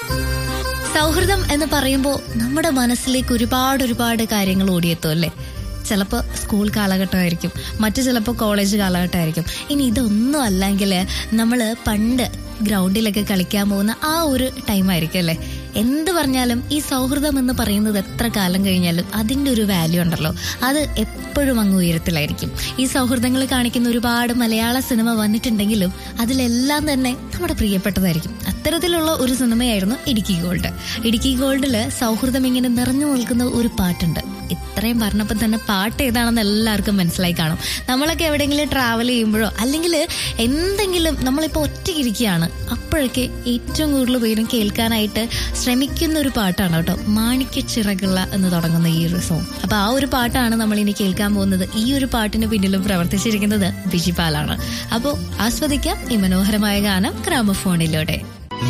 സൗഹൃദം എന്ന് പറയുമ്പോൾ നമ്മുടെ മനസ്സിലേക്ക് ഒരുപാട് ഒരുപാട് കാര്യങ്ങൾ ഓടിയെത്തും അല്ലേ ചിലപ്പോൾ സ്കൂൾ കാലഘട്ടമായിരിക്കും മറ്റു ചിലപ്പോൾ കോളേജ് കാലഘട്ടമായിരിക്കും ഇനി ഇതൊന്നും അല്ലെങ്കിൽ നമ്മൾ പണ്ട് ഗ്രൗണ്ടിലൊക്കെ കളിക്കാൻ പോകുന്ന ആ ഒരു ടൈമായിരിക്കും അല്ലേ എന്ത് പറഞ്ഞാലും ഈ സൗഹൃദം എന്ന് പറയുന്നത് എത്ര കാലം കഴിഞ്ഞാലും അതിൻ്റെ ഒരു വാല്യൂ ഉണ്ടല്ലോ അത് എപ്പോഴും അങ്ങ് ഉയരത്തിലായിരിക്കും ഈ സൗഹൃദങ്ങൾ കാണിക്കുന്ന ഒരുപാട് മലയാള സിനിമ വന്നിട്ടുണ്ടെങ്കിലും അതിലെല്ലാം തന്നെ നമ്മുടെ പ്രിയപ്പെട്ടതായിരിക്കും അത്തരത്തിലുള്ള ഒരു സിനിമയായിരുന്നു ഇടുക്കി ഗോൾഡ് ഇടുക്കി ഗോൾഡില് സൗഹൃദം ഇങ്ങനെ നിറഞ്ഞു നിൽക്കുന്ന ഒരു പാട്ടുണ്ട് ഇത്രയും പറഞ്ഞപ്പോൾ തന്നെ പാട്ട് ഏതാണെന്ന് എല്ലാവർക്കും മനസ്സിലായി കാണും നമ്മളൊക്കെ എവിടെയെങ്കിലും ട്രാവൽ ചെയ്യുമ്പോഴോ അല്ലെങ്കിൽ എന്തെങ്കിലും നമ്മളിപ്പോൾ ഒറ്റയ്ക്കിരിക്കുകയാണ് അപ്പോഴൊക്കെ ഏറ്റവും കൂടുതൽ പേരും കേൾക്കാനായിട്ട് ശ്രമിക്കുന്ന ഒരു പാട്ടാണ് കേട്ടോ മാണിക്യ ചിറകുള്ള എന്ന് തുടങ്ങുന്ന ഈ ഒരു സോങ് അപ്പൊ ആ ഒരു പാട്ടാണ് നമ്മൾ ഇനി കേൾക്കാൻ പോകുന്നത് ഈ ഒരു പാട്ടിന് പിന്നിലും പ്രവർത്തിച്ചിരിക്കുന്നത് ബിജിപാലാണ് അപ്പോൾ ആസ്വദിക്കാം ഈ മനോഹരമായ ഗാനം ഗ്രാമഫോണിലൂടെ